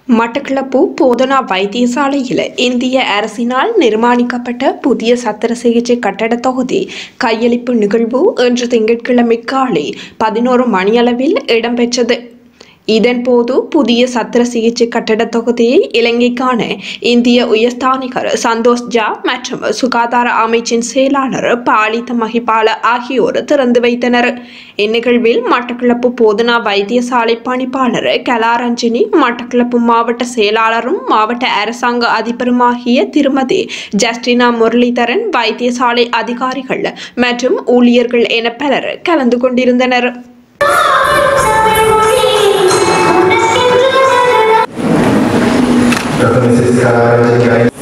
மட்டக்களப்பு போதனா வைத்தியசாலையில் இந்திய அரசினால் நிர்மாணிக்கப்பட்ட புதிய சத்திர சிகிச்சை கட்டட தொகுதி கையளிப்பு நிகழ்வு இன்று திங்கட்கிழமை காலை பதினோரு மணியளவில் இடம்பெற்றது இதன்போது புதிய சத்திர சிகிச்சை கட்டட தொகுதியை இலங்கைக்கான இந்திய உயர்ஸ்தானிகர் சந்தோஷ் ஜா மற்றும் சுகாதார அமைச்சின் செயலாளர் பாலித மகிபால ஆகியோர் திறந்து வைத்தனர் இந்நிகழ்வில் மட்டக்களப்பு போதனா வைத்தியசாலை பணிப்பாளர் கலாரஞ்சினி மட்டக்களப்பு மாவட்ட செயலாளரும் மாவட்ட அரசாங்க அதிபருமாகிய திருமதி ஜஸ்டினா முரளிதரன் வைத்தியசாலை அதிகாரிகள் மற்றும் ஊழியர்கள் என பலர் கலந்து கொண்டிருந்தனர் Dr. Mrs. Kalaranjani